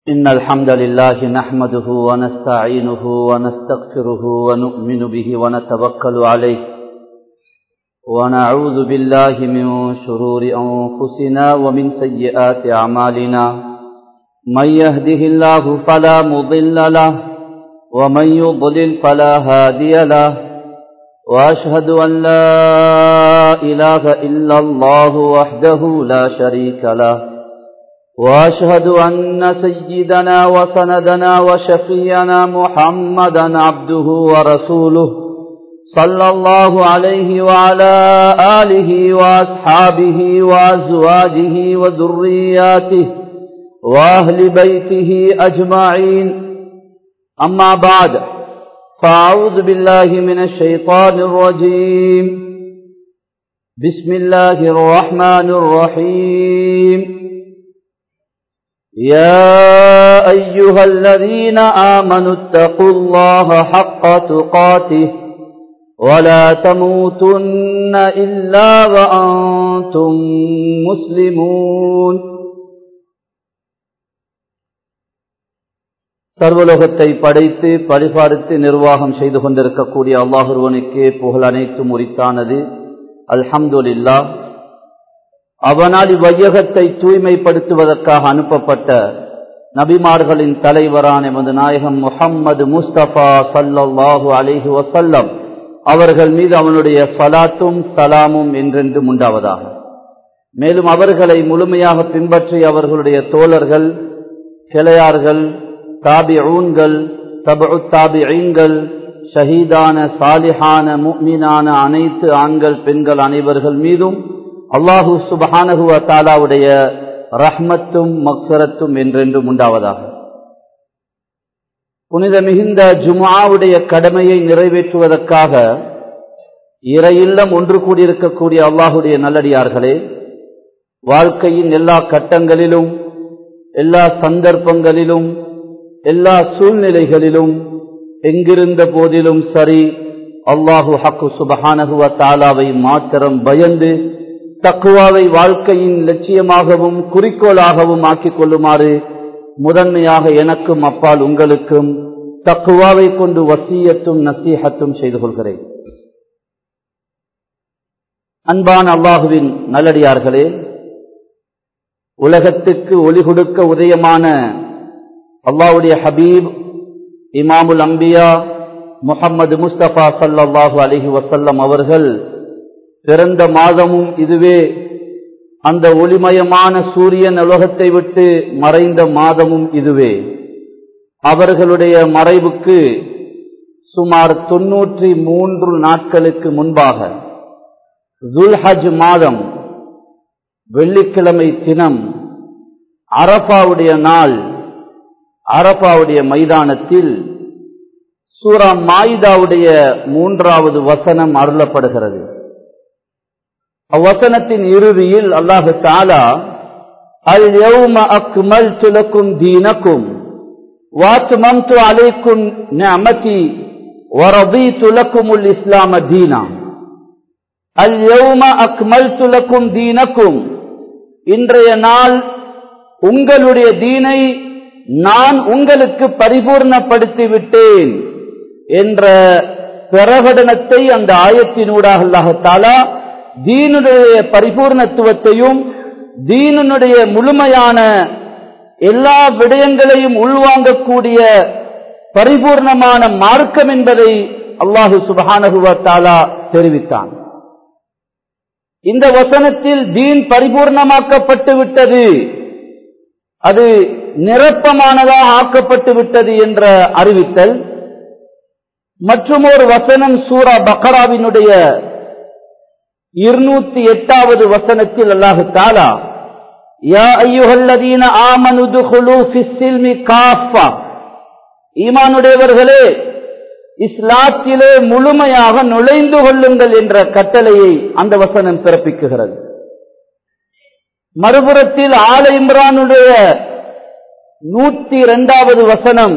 إن الحمد لله نحمده ونستعينه ونستغفره ونؤمن به ونتوكل عليه ونعوذ بالله من شرور أنفسنا ومن سيئات أعمالنا من يهده الله فلا مضل له ومن يضلل فلا هادي له وأشهد أن لا إله إلا الله وحده لا شريك له واشهد ان سيدنا وسندنا وشفينا محمدا عبده ورسوله صلى الله عليه وعلى اله واصحابه وازواجه وذرياته واهل بيته اجمعين اما بعد فاعوذ بالله من الشيطان الرجيم بسم الله الرحمن الرحيم يا أيها الذين آمنوا اتقوا الله حق تقاته ولا تموتن إلا وأنتم مسلمون சர்வலோகத்தை படைத்து பரிபாலித்து நிர்வாகம் செய்து கொண்டிருக்கக்கூடிய அல்லாஹுருவனுக்கே புகழ் அனைத்தும் உரித்தானது அல்ஹம்துலில்லா அவனால் இவ்வையகத்தை தூய்மைப்படுத்துவதற்காக அனுப்பப்பட்ட நபிமார்களின் தலைவரான எமது நாயகம் முஹம்மது முஸ்தபா சல்லாஹு அலிஹி வசல்லம் அவர்கள் மீது அவனுடைய சலாத்தும் சலாமும் என்றென்றும் உண்டாவதாக மேலும் அவர்களை முழுமையாக பின்பற்றி அவர்களுடைய தோழர்கள் கிளையார்கள் தாபி ஊன்கள் தபு தாபி ஐங்கள் ஷஹீதான சாலிஹான முக்மீனான அனைத்து ஆண்கள் பெண்கள் அனைவர்கள் மீதும் அல்லாஹூ சுபஹானகுவ தாலாவுடைய ரஹ்மத்தும் மக்சரத்தும் என்றென்றும் உண்டாவதாக புனித மிகுந்த ஜுமாவுடைய கடமையை நிறைவேற்றுவதற்காக இறையில்லம் ஒன்று கூடியிருக்கக்கூடிய அல்லாஹுடைய நல்லடியார்களே வாழ்க்கையின் எல்லா கட்டங்களிலும் எல்லா சந்தர்ப்பங்களிலும் எல்லா சூழ்நிலைகளிலும் எங்கிருந்த போதிலும் சரி அல்லாஹு ஹக்கு சுபஹானகுவ தாலாவை மாத்திரம் பயந்து தக்குவாவை வாழ்க்கையின் லட்சியமாகவும் குறிக்கோளாகவும் ஆக்கிக் கொள்ளுமாறு முதன்மையாக எனக்கும் அப்பால் உங்களுக்கும் தக்குவாவை கொண்டு வசியத்தும் நசீகத்தும் செய்து கொள்கிறேன் அன்பான அல்லாஹுவின் நல்லடியார்களே உலகத்துக்கு ஒளி கொடுக்க உதயமான அல்லாவுடைய ஹபீப் இமாமுல் அம்பியா முகம்மது முஸ்தபா சல்லாஹூ அலஹி வசல்லம் அவர்கள் பிறந்த மாதமும் இதுவே அந்த ஒளிமயமான சூரியன் உலகத்தை விட்டு மறைந்த மாதமும் இதுவே அவர்களுடைய மறைவுக்கு சுமார் தொன்னூற்றி மூன்று நாட்களுக்கு முன்பாக துல்ஹஜ் மாதம் வெள்ளிக்கிழமை தினம் அரபாவுடைய நாள் அரபாவுடைய மைதானத்தில் சூரா மாயிதாவுடைய மூன்றாவது வசனம் அருளப்படுகிறது அவ்வசனத்தின் இறுதியில் அல்லாஹு தாலா அல் யௌம அக்மல்து லக்கும் தீனக்கும் வாத்மம்து அலைக்கும் நிஅமதி வரதீது லக்குமுல் இஸ்லாம தீனா அல் யௌம அக்மல்து லக்கும் தீனக்கும் இன்றைய நாள் உங்களுடைய தீனை நான் உங்களுக்கு பரிபூர்ணப்படுத்தி விட்டேன் என்ற பிரகடனத்தை அந்த ஆயத்தினூடாக அல்லாஹாலா தீனுடைய பரிபூர்ணத்துவத்தையும் தீனுடைய முழுமையான எல்லா விடயங்களையும் உள்வாங்கக்கூடிய பரிபூர்ணமான மார்க்கம் என்பதை அல்லாஹு சுபஹானகுவத்தாலா தெரிவித்தான் இந்த வசனத்தில் தீன் பரிபூர்ணமாக்கப்பட்டு விட்டது அது நிரப்பமானதாக ஆக்கப்பட்டு விட்டது என்ற அறிவித்தல் மற்றும் ஒரு வசனம் சூரா பக்கராவினுடைய இருநூத்தி எட்டாவது வசனத்தில் அல்லாஹு தாலா யா ஐயுகல்லதீன ஆமனுது குலு ஃபிஸ்ஸில்மி காஃபா ஈமானுடையவர்களே இஸ்லாத்திலே முழுமையாக நுழைந்து கொள்ளுங்கள் என்ற கட்டளையை அந்த வசனம் பிறப்பிக்குகிறது மறுபுறத்தில் ஆல இம்ரானுடைய நூத்தி இரண்டாவது வசனம்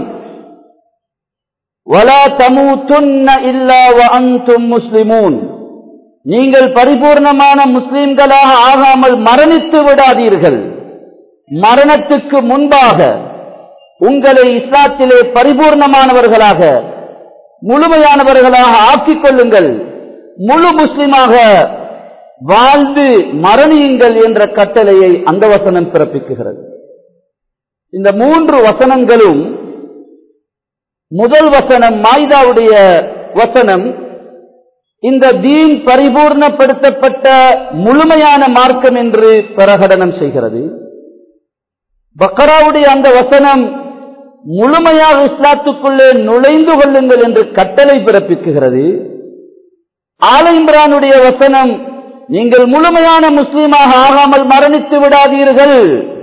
வலா தமூத்துன்ன இல்லா அன்தும் முஸ்லிமூன் நீங்கள் பரிபூர்ணமான முஸ்லிம்களாக ஆகாமல் மரணித்து விடாதீர்கள் மரணத்துக்கு முன்பாக உங்களை இஸ்லாத்திலே பரிபூர்ணமானவர்களாக முழுமையானவர்களாக ஆக்கிக் கொள்ளுங்கள் முழு முஸ்லிமாக வாழ்ந்து மரணியுங்கள் என்ற கட்டளையை அந்த வசனம் பிறப்பிக்குகிறது இந்த மூன்று வசனங்களும் முதல் வசனம் மாய்தாவுடைய வசனம் இந்த தீன் பரிபூர்ணப்படுத்தப்பட்ட முழுமையான மார்க்கம் என்று பிரகடனம் செய்கிறது பக்கராவுடைய அந்த வசனம் முழுமையாக இஸ்லாத்துக்குள்ளே நுழைந்து கொள்ளுங்கள் என்று கட்டளை பிறப்பிக்குகிறது ஆல இம்ரானுடைய வசனம் நீங்கள் முழுமையான முஸ்லீமாக ஆகாமல் மரணித்து விடாதீர்கள்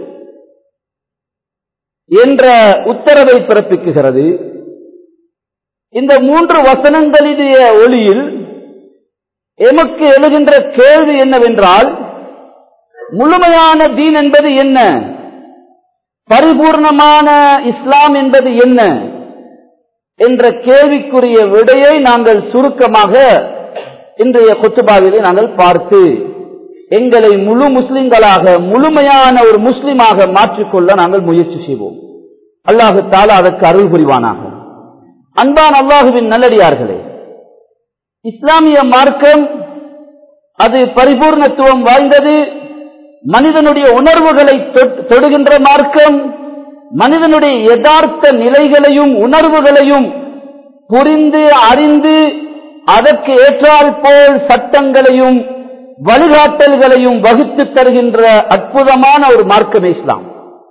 என்ற உத்தரவை பிறப்பிக்குகிறது இந்த மூன்று வசனங்களினுடைய ஒளியில் எமக்கு எழுகின்ற கேள்வி என்னவென்றால் முழுமையான தீன் என்பது என்ன பரிபூர்ணமான இஸ்லாம் என்பது என்ன என்ற கேள்விக்குரிய விடையை நாங்கள் சுருக்கமாக இன்றைய கொத்துபாவிலே நாங்கள் பார்த்து எங்களை முழு முஸ்லிம்களாக முழுமையான ஒரு முஸ்லிமாக மாற்றிக்கொள்ள நாங்கள் முயற்சி செய்வோம் அல்லாஹு தாலா அதற்கு அருள் புரிவானாக அன்பான் அல்லாஹுவின் நல்லடியார்களே இஸ்லாமிய மார்க்கம் அது பரிபூர்ணத்துவம் வாய்ந்தது மனிதனுடைய உணர்வுகளை தொடுகின்ற மார்க்கம் மனிதனுடைய யதார்த்த நிலைகளையும் உணர்வுகளையும் புரிந்து அறிந்து அதற்கு ஏற்றால் போல் சட்டங்களையும் வழிகாட்டல்களையும் வகுத்து தருகின்ற அற்புதமான ஒரு மார்க்கம் இஸ்லாம்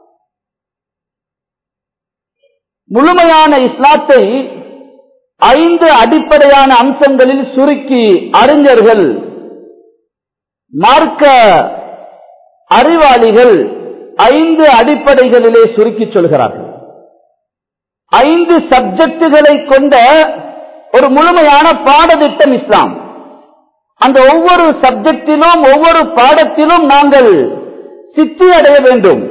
முழுமையான இஸ்லாத்தை ஐந்து அடிப்படையான அம்சங்களில் சுருக்கி அறிஞர்கள் மார்க்க அறிவாளிகள் ஐந்து அடிப்படைகளிலே சுருக்கி சொல்கிறார்கள் ஐந்து சப்ஜெக்டுகளை கொண்ட ஒரு முழுமையான பாடத்திட்டம் இஸ்லாம் அந்த ஒவ்வொரு சப்ஜெக்டிலும் ஒவ்வொரு பாடத்திலும் நாங்கள் சித்தி அடைய வேண்டும்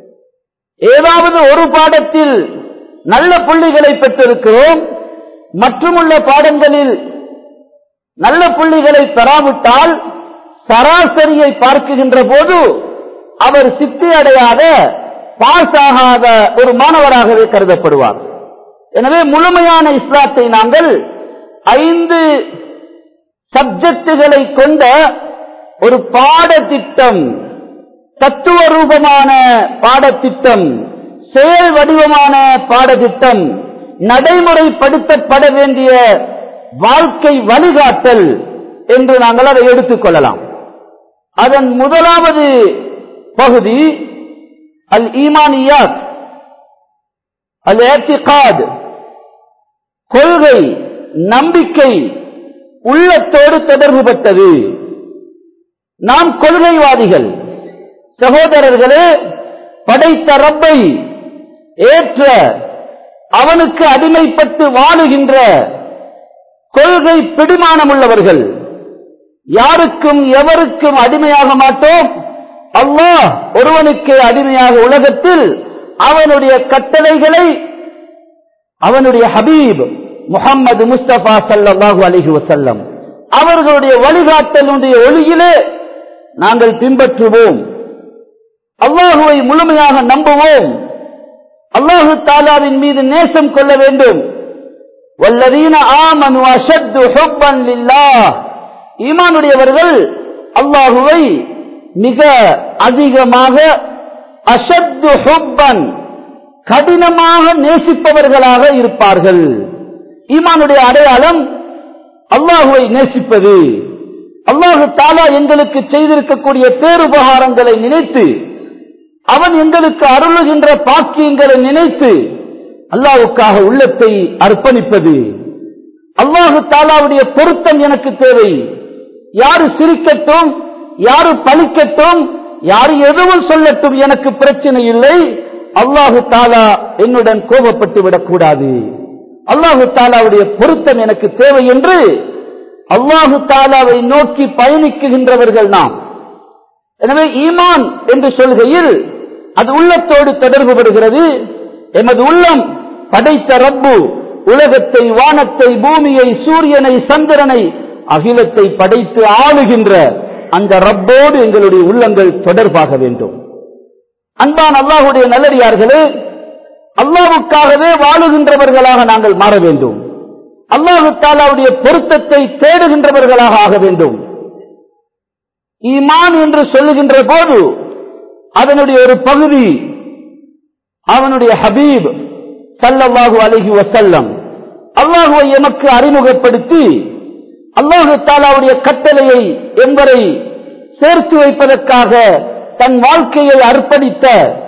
ஏதாவது ஒரு பாடத்தில் நல்ல புள்ளிகளை பெற்றிருக்கிறோம் மற்றுமுள்ள பாடங்களில் நல்ல புள்ளிகளை பெறாவிட்டால் சராசரியை பார்க்குகின்ற போது அவர் சித்தி அடையாத பாஸ் ஆகாத ஒரு மாணவராகவே கருதப்படுவார் எனவே முழுமையான இஸ்லாத்தை நாங்கள் ஐந்து சப்ஜெக்டுகளை கொண்ட ஒரு பாடத்திட்டம் தத்துவ ரூபமான பாடத்திட்டம் செயல் வடிவமான பாடத்திட்டம் நடைமுறைப்படுத்தப்பட வேண்டிய வாழ்க்கை வழிகாட்டல் என்று நாங்கள் அதை எடுத்துக் கொள்ளலாம் அதன் முதலாவது பகுதி அல் ஈமானியாத் அல் ஏத்திகாத் கொள்கை நம்பிக்கை உள்ளத்தோடு தொடர்பு பட்டது நாம் கொள்கைவாதிகள் சகோதரர்களே படைத்த ரப்பை ஏற்ற அவனுக்கு அடிமைப்பட்டு வாழுகின்ற கொள்கை பிடிமானம் உள்ளவர்கள் யாருக்கும் எவருக்கும் அடிமையாக மாட்டோம் அல்லாஹ் ஒருவனுக்கு அடிமையாக உலகத்தில் அவனுடைய கட்டளைகளை அவனுடைய ஹபீப் முகம்மது முஸ்தபா சல்லாஹூ அலிஹி வசல்லம் அவர்களுடைய வழிகாட்டலுடைய ஒளியிலே நாங்கள் பின்பற்றுவோம் அல்லாஹுவை முழுமையாக நம்புவோம் அல்லாஹு தாலாவின் மீது நேசம் கொள்ள வேண்டும் வல்லதீன ஆமனு அஷத்து ஹுப்பன் லில்லாஹ் ஈமானுடையவர்கள் அல்லாஹுவை மிக அதிகமாக அஷத்து ஹுப்பன் கடினமாக நேசிப்பவர்களாக இருப்பார்கள் ஈமானுடைய அடையாளம் அல்லாஹுவை நேசிப்பது அல்லாஹு தாலா எங்களுக்கு செய்திருக்கக்கூடிய பேருபகாரங்களை நினைத்து அவன் எங்களுக்கு அருளுகின்ற பாக்கியங்களை நினைத்து அல்லாவுக்காக உள்ளத்தை அர்ப்பணிப்பது அல்லாஹு தாலாவுடைய பொருத்தம் எனக்கு தேவை யாரு சிரிக்கட்டும் யாரு பழிக்கட்டும் யாரு எதுவும் சொல்லட்டும் எனக்கு பிரச்சனை இல்லை அல்லாஹு தாலா என்னுடன் கோபப்பட்டு விடக்கூடாது அல்லாஹு தாலாவுடைய பொருத்தம் எனக்கு தேவை என்று அல்லாஹு தாலாவை நோக்கி பயணிக்குகின்றவர்கள் நாம் எனவே ஈமான் என்று சொல்கையில் அது உள்ளத்தோடு தொடர்பு படுகிறது எமது உள்ளம் படைத்த ரப்பு உலகத்தை வானத்தை பூமியை சூரியனை சந்திரனை அகிலத்தை படைத்து ஆளுகின்ற அந்த ரப்போடு எங்களுடைய உள்ளங்கள் தொடர்பாக வேண்டும் அன்பான் அல்லாஹுடைய நல்லடியார்களே அல்லாவுக்காகவே வாழுகின்றவர்களாக நாங்கள் மாற வேண்டும் அல்லாஹு தாலாவுடைய பொருத்தத்தை தேடுகின்றவர்களாக ஆக வேண்டும் ஈமான் என்று சொல்லுகின்ற போது அதனுடைய ஒரு பகுதி அவனுடைய ஹபீப் சல்லல்லாஹு அலைஹி வசல்லம் அல்லாஹுவை எமக்கு அறிமுகப்படுத்தி அல்லாஹு தாலாவுடைய கட்டளையை என்பதை சேர்த்து வைப்பதற்காக தன் வாழ்க்கையை அர்ப்பணித்த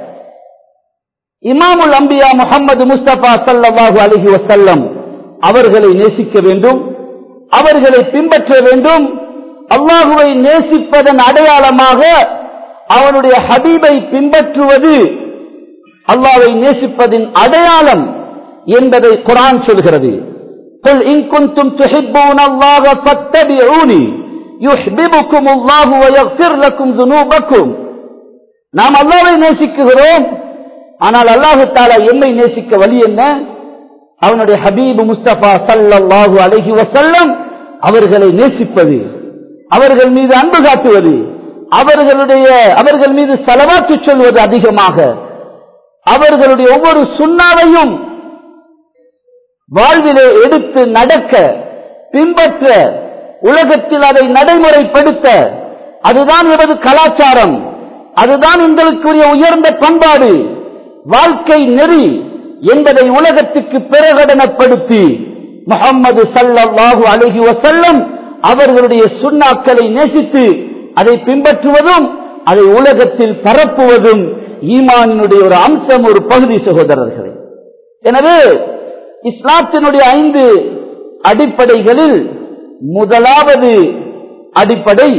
இமாமுல் அம்பியா முகமது முஸ்தபா சல்லாஹூ அலஹி வசல்லம் அவர்களை நேசிக்க வேண்டும் அவர்களை பின்பற்ற வேண்டும் அல்லாஹுவை நேசிப்பதன் அடையாளமாக அவனுடைய ஹபீபை பின்பற்றுவது அல்லாவை நேசிப்பதின் அடையாளம் என்பதை குரான் சொல்கிறது قل إن كنتم تحبون الله فاتبعوني يحببكم الله ويغفر لكم ذنوبكم நாம் அல்லாவை நேசிக்குகிறோம் ஆனால் அல்லாஹு தாலா என்னை நேசிக்க வழி என்ன அவனுடைய ஹபீபு முஸ்தபா சல்லல்லாஹு அலைஹி வசல்லம் அவர்களை நேசிப்பது அவர்கள் மீது அன்பு காட்டுவது அவர்களுடைய அவர்கள் மீது செலவாக்கி சொல்வது அதிகமாக அவர்களுடைய ஒவ்வொரு சுண்ணாவையும் வாழ்விலே எடுத்து நடக்க பின்பற்ற உலகத்தில் அதை நடைமுறைப்படுத்த அதுதான் எமது கலாச்சாரம் அதுதான் எங்களுக்குரிய உயர்ந்த பண்பாடு வாழ்க்கை நெறி என்பதை உலகத்துக்கு பிரகடனப்படுத்தி முகம்மது சல்லாஹூ அழகி வசல்லம் அவர்களுடைய சுண்ணாக்களை நேசித்து அதை பின்பற்றுவதும் அதை உலகத்தில் பரப்புவதும் ஈமானினுடைய ஒரு அம்சம் ஒரு பகுதி சகோதரர்களே எனவே இஸ்லாத்தினுடைய ஐந்து அடிப்படைகளில் முதலாவது அடிப்படை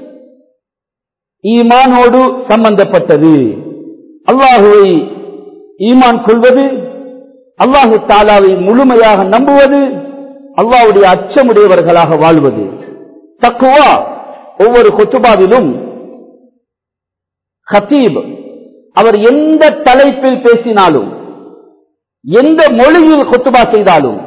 ஈமானோடு சம்பந்தப்பட்டது அல்லாஹுவை ஈமான் கொள்வது அல்லாஹு தாலாவை முழுமையாக நம்புவது அல்லாஹுடைய அச்சமுடையவர்களாக வாழ்வது தக்குவா ஒவ்வொரு கொத்துபாவிலும் ஹத்தீப் அவர் எந்த தலைப்பில் பேசினாலும் எந்த மொழியில் கொத்துபா செய்தாலும்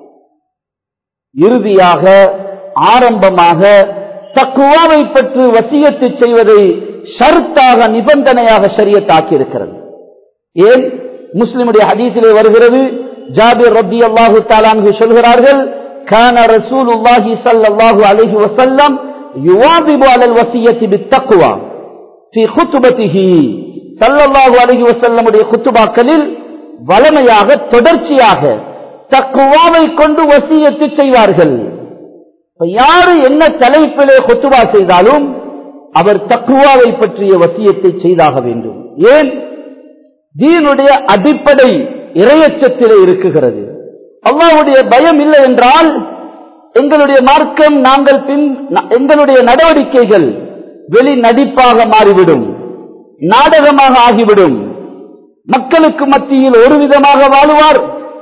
இறுதியாக ஆரம்பமாக தக்குவாவை பற்றி வசியத்து செய்வதை ஷர்த்தாக நிபந்தனையாக சரியத்தாக்கி இருக்கிறது ஏன் முஸ்லிமுடைய ஹதீஸிலே வருகிறது ஜாபிர் ரபி அல்லாஹு தாலான்கு சொல்கிறார்கள் كان رسول الله صلى الله عليه وسلم يواظب على الوصية بالتقوى في خطبته صلى الله عليه وسلم உடைய குத்துபாக்களில் வளமையாக தொடர்ச்சியாக தக்குவாவை கொண்டு வசியத்து செய்வார்கள் யாரு என்ன தலைப்பிலே கொத்துவா செய்தாலும் அவர் தக்குவாவை பற்றிய வசியத்தை செய்தாக வேண்டும் ஏன் தீனுடைய அடிப்படை இரையச்சத்திலே இருக்குகிறது அல்லாவுடைய பயம் இல்லை என்றால் எங்களுடைய மார்க்கம் நாங்கள் பின் எங்களுடைய நடவடிக்கைகள் வெளி நடிப்பாக மாறிவிடும் நாடகமாக ஆகிவிடும் மக்களுக்கு மத்தியில் ஒரு விதமாக வாழுவார்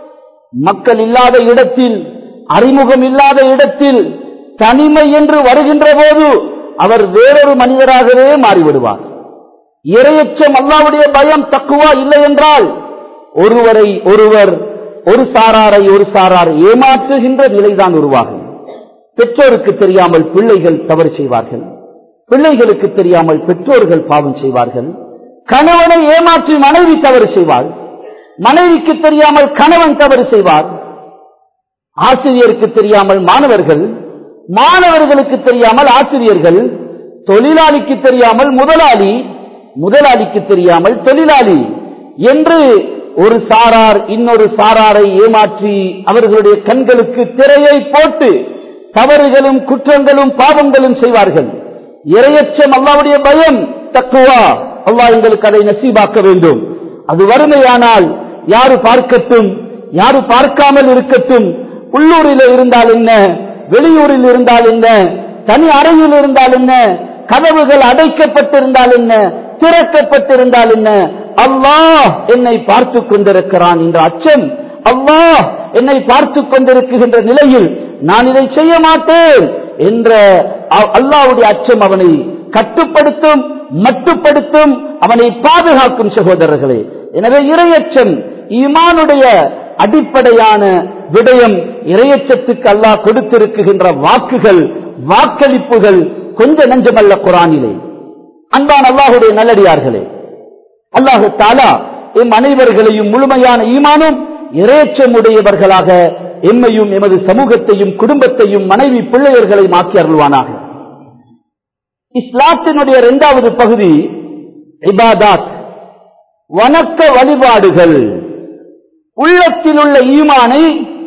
மக்கள் இல்லாத இடத்தில் அறிமுகம் இல்லாத இடத்தில் தனிமை என்று வருகின்ற போது அவர் வேறொரு மனிதராகவே மாறிவிடுவார் இரையச்சம் அல்லாவுடைய பயம் தக்குவா இல்லை என்றால் ஒருவரை ஒருவர் ஒரு சாராரை ஒரு சாரார் ஏமாற்றுகின்ற நிலைதான் உருவாகும் பெற்றோருக்கு தெரியாமல் பிள்ளைகள் தவறு செய்வார்கள் பிள்ளைகளுக்கு தெரியாமல் பெற்றோர்கள் பாவம் செய்வார்கள் கணவனை ஏமாற்றி மனைவி தவறு செய்வாள் மனைவிக்கு தெரியாமல் கணவன் தவறு செய்வார் ஆசிரியருக்கு தெரியாமல் மாணவர்கள் மாணவர்களுக்கு தெரியாமல் ஆசிரியர்கள் தொழிலாளிக்கு தெரியாமல் முதலாளி முதலாளிக்கு தெரியாமல் தொழிலாளி என்று ஒரு சாரார் இன்னொரு சாராரை ஏமாற்றி அவர்களுடைய கண்களுக்கு திரையை போட்டு தவறுகளும் குற்றங்களும் பாவங்களும் செய்வார்கள் இரையச்சம் அல்லாவுடைய பயம் தக்குவா அல்லாஹ் எங்களுக்கு அதை நசீபாக்க வேண்டும் அது வறுமையானால் யாரு பார்க்கட்டும் யாரு பார்க்காமல் இருக்கட்டும் உள்ளூரில் இருந்தால் என்ன வெளியூரில் இருந்தால் என்ன தனி அறையில் இருந்தால் என்ன கதவுகள் அடைக்கப்பட்டிருந்தால் என்ன திறக்கப்பட்டிருந்தால் என்ன அல்லாஹ் என்னை பார்த்து கொண்டிருக்கிறான் என்ற அச்சம் அல்லாஹ் என்னை பார்த்து கொண்டிருக்கின்ற நிலையில் நான் இதை செய்ய மாட்டேன் என்ற அல்லாவுடைய அச்சம் அவனை கட்டுப்படுத்தும் மட்டுப்படுத்தும் அவனை பாதுகாக்கும் சகோதரர்களே எனவே இரையச்சம் ஈமானுடைய அடிப்படையான விடயம் இரையச்சத்துக்கு அல்லாஹ் கொடுத்திருக்கின்ற வாக்குகள் வாக்களிப்புகள் கொஞ்ச நஞ்சமல்ல குரானிலே அன்பான் அல்லாஹுடைய நல்லடியார்களே அல்லாஹு தாலா எம் அனைவர்களையும் முழுமையான ஈமானும் இறைச்சமுடையவர்களாக எம்மையும் எமது சமூகத்தையும் குடும்பத்தையும் மனைவி பிள்ளையர்களை மாற்றி அருள்வானாக இஸ்லாத்தினுடைய இரண்டாவது பகுதி இபாதாத் வணக்க வழிபாடுகள் உள்ளத்தில் உள்ள ஈமானை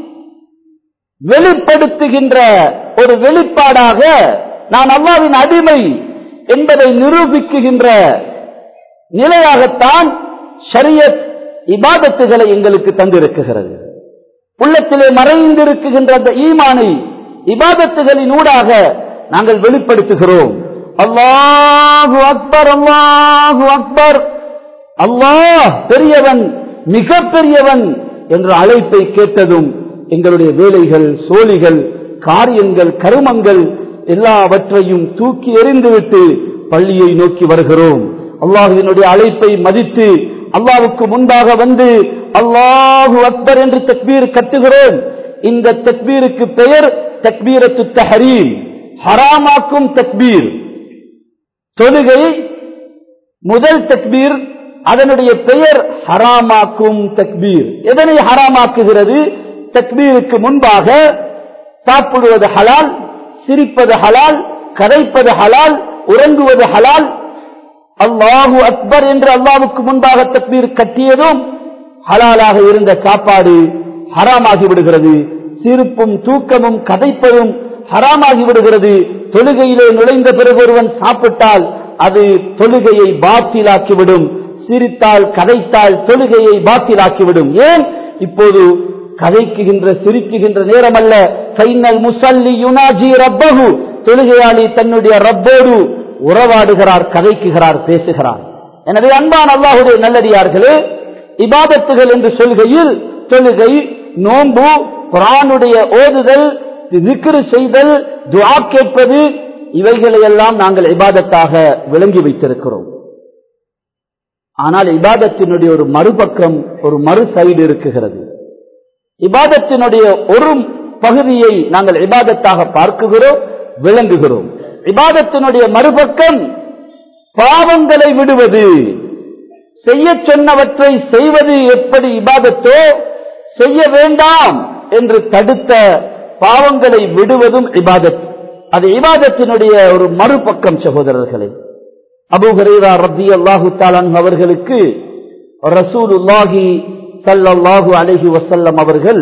வெளிப்படுத்துகின்ற ஒரு வெளிப்பாடாக நான் அல்லாவின் அடிமை என்பதை நிரூபிக்குகின்ற நிலையாகத்தான் ஷரியத் இபாதத்துகளை எங்களுக்கு தந்திருக்குகிறது உள்ளத்திலே மறைந்திருக்குகின்ற அந்த ஈமானை இபாதத்துகளின் ஊடாக நாங்கள் வெளிப்படுத்துகிறோம் அல்லாஹு அக்பர் அல்லாஹு அக்பர் அல்லாஹ் பெரியவன் மிக பெரியவன் என்ற அழைப்பை கேட்டதும் எங்களுடைய வேலைகள் சோழிகள் காரியங்கள் கருமங்கள் எல்லாவற்றையும் தூக்கி எறிந்துவிட்டு பள்ளியை நோக்கி வருகிறோம் அல்லாஹுவினுடைய அழைப்பை மதித்து அல்லாவுக்கு முன்பாக வந்து அல்லாஹு அக்பர் என்று தக்பீர் கட்டுகிறோம் இந்த தக்பீருக்கு பெயர் தக்பீரத்து தஹரீம் ஹராமாக்கும் தக்பீர் தொழுகை முதல் தக்பீர் அதனுடைய பெயர் ஹராமாக்கும் தக்பீர் எதனை ஹராமாக்குகிறது தக்பீருக்கு முன்பாக சாப்பிடுவது ஹலால் சிரிப்பது ஹலால் கதைப்பது ஹலால் உறங்குவது ஹலால் அல்லாஹு அக்பர் என்று அல்லாவுக்கு முன்பாக தக்பீர் கட்டியதும் ஹலாலாக இருந்த சாப்பாடு ஹராமாகி விடுகிறது சிரிப்பும் தூக்கமும் கதைப்பதும் ஹராமாகி விடுகிறது தொழுகையிலே நுழைந்த பிறகு ஒருவன் சாப்பிட்டால் அது தொழுகையை பாத்திலாக்கிவிடும் சிரித்தால் கதைத்தால் தொழுகையை பாத்திலாக்கிவிடும் ஏன் இப்போது கதைக்குகின்ற சிரிக்குகின்ற நேரம் அல்ல கைனல் முசல்லி யுனாஜி ரப்பகு தொழுகையாளி தன்னுடைய ரப்போடு உறவாடுகிறார் கதைக்குகிறார் பேசுகிறார் எனவே அன்பான் அல்லாஹுடைய நல்லடியார்களே இபாதத்துகள் என்று சொல்கையில் தொழுகை நோன்பு குரானுடைய ஓதுதல் விக்கிரு செய்தல் துவா கேட்பது இவைகளையெல்லாம் நாங்கள் இபாதத்தாக விளங்கி வைத்திருக்கிறோம் ஆனால் இபாதத்தினுடைய ஒரு மறுபக்கம் ஒரு மறு சைடு இருக்குகிறது இபாதத்தினுடைய ஒரு பகுதியை நாங்கள் இபாதத்தாக பார்க்குகிறோம் விளங்குகிறோம் இபாதத்தினுடைய மறுபக்கம் பாவங்களை விடுவது செய்ய சொன்னவற்றை செய்வது எப்படி இபாதத்தோ செய்ய வேண்டாம் என்று தடுத்த பாவங்களை விடுவதும் இபாதத் அது இபாதத்தினுடைய ஒரு மறுபக்கம் சகோதரர்களே அபு ஹரீரா ரத்தி அல்லாஹு தாலான் அவர்களுக்கு ரசூலுல்லாஹி சல்லல்லாஹு அலைஹி வசல்லம் அவர்கள்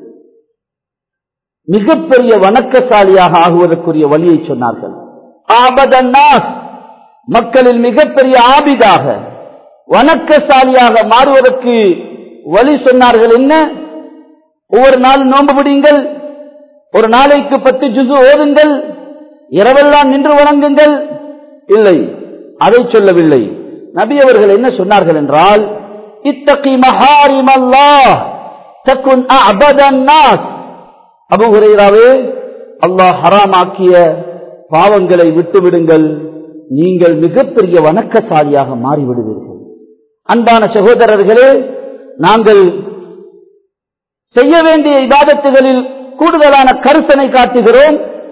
மிகப்பெரிய வணக்கசாலியாக ஆகுவதற்குரிய வழியை சொன்னார்கள் ஆபதன்னாஸ் மக்களில் மிகப்பெரிய ஆபிதாக வணக்கசாலியாக மாறுவதற்கு வழி சொன்னார்கள் என்ன ஒவ்வொரு நாள் நோன்பு பிடிங்கள் ஒரு நாளைக்கு பத்து ஜுசு ஓதுங்கள் இரவெல்லாம் நின்று வணங்குங்கள் இல்லை அதை சொல்லவில்லை நபி அவர்கள் என்ன சொன்னார்கள் என்றால் இத்தகி மஹாரிம் அல்லாஹ் தக்குன் அபதன் நாஸ் அபு ஹுரைராவே அல்லாஹ் ஹராமாக்கிய பாவங்களை விட்டுவிடுங்கள் நீங்கள் மிகப்பெரிய வணக்கசாலியாக மாறிவிடுவீர்கள் அன்பான சகோதரர்களே நாங்கள் செய்ய வேண்டிய இபாதத்துகளில் கூடுதலான கருத்தனை காட்டுகிறோம்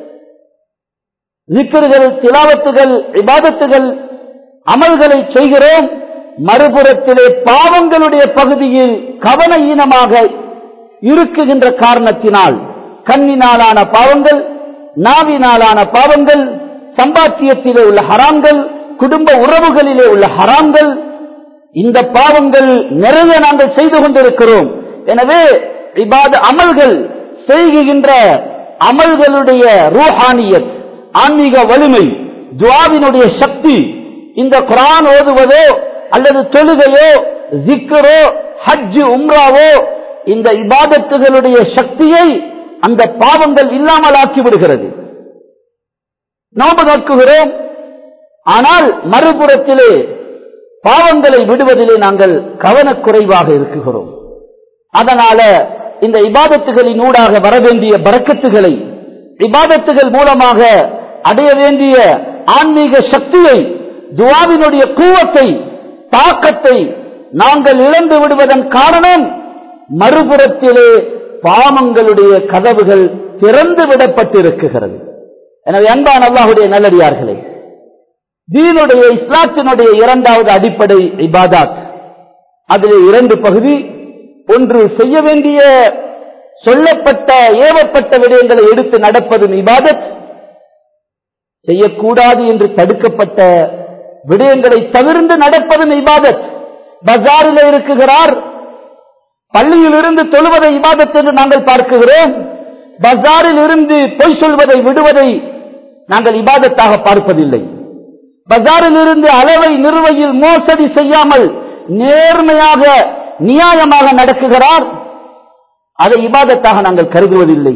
விக்கிர்கள் திலாவத்துகள் இபாதத்துகள் அமல்களை செய்கிறோம் மறுபுறத்திலே பாவங்களுடைய பகுதியில் கவன ஈனமாக இருக்குகின்ற காரணத்தினால் கண்ணினாலான பாவங்கள் நாவினாலான பாவங்கள் சம்பாத்தியத்திலே உள்ள ஹராம்கள் குடும்ப உறவுகளிலே உள்ள ஹராம்கள் இந்த பாவங்கள் நிறைய நாங்கள் செய்து கொண்டிருக்கிறோம் எனவே இபாத அமல்கள் செய்கின்ற அமல்களுடைய ரூஹானியத் ஆன்மீக வலிமை துவாவினுடைய சக்தி இந்த குரான் ஓதுவதோ அல்லது தொழுகையோ ஜிக்கரோ ஹஜ் உம்ராவோ இந்த இபாதத்துகளுடைய சக்தியை அந்த பாவங்கள் இல்லாமல் ஆக்கி விடுகிறது நோம்பு நோக்குகிறோம் ஆனால் மறுபுறத்திலே பாவங்களை விடுவதிலே நாங்கள் கவனக்குறைவாக இருக்குகிறோம் அதனால இந்த இபாதத்துகளின் ஊடாக வர வேண்டிய பறக்கத்துகளை இபாதத்துகள் மூலமாக அடைய வேண்டிய ஆன்மீக சக்தியை துவாவினுடைய கூவத்தை தாக்கத்தை நாங்கள் இழந்து விடுவதன் காரணம் மறுபுறத்திலே பாவங்களுடைய கதவுகள் திறந்து விடப்பட்டிருக்குகிறது எனவே அன்பான் அல்லாஹுடைய நல்லடியார்களே தீனுடைய இஸ்லாத்தினுடைய இரண்டாவது அடிப்படை இபாதாத் அதில் இரண்டு பகுதி ஒன்று செய்ய வேண்டிய சொல்லப்பட்ட ஏவப்பட்ட விடயங்களை எடுத்து நடப்பதும் இபாதத் செய்யக்கூடாது என்று தடுக்கப்பட்ட விடயங்களை தவிர்ந்து நடப்பதும் இபாதத் பஜாரில் இருக்குகிறார் பள்ளியில் இருந்து தொழுவதை இபாதத் என்று நாங்கள் பார்க்கிறோம் பஜாரில் இருந்து பொய் சொல்வதை விடுவதை நாங்கள் இபாதத்தாக பார்ப்பதில்லை பஜாரில் இருந்து அளவை நிறுவையில் மோசடி செய்யாமல் நேர்மையாக நியாயமாக நடக்குகிறார் அதை இபாதத்தாக நாங்கள் கருதுவதில்லை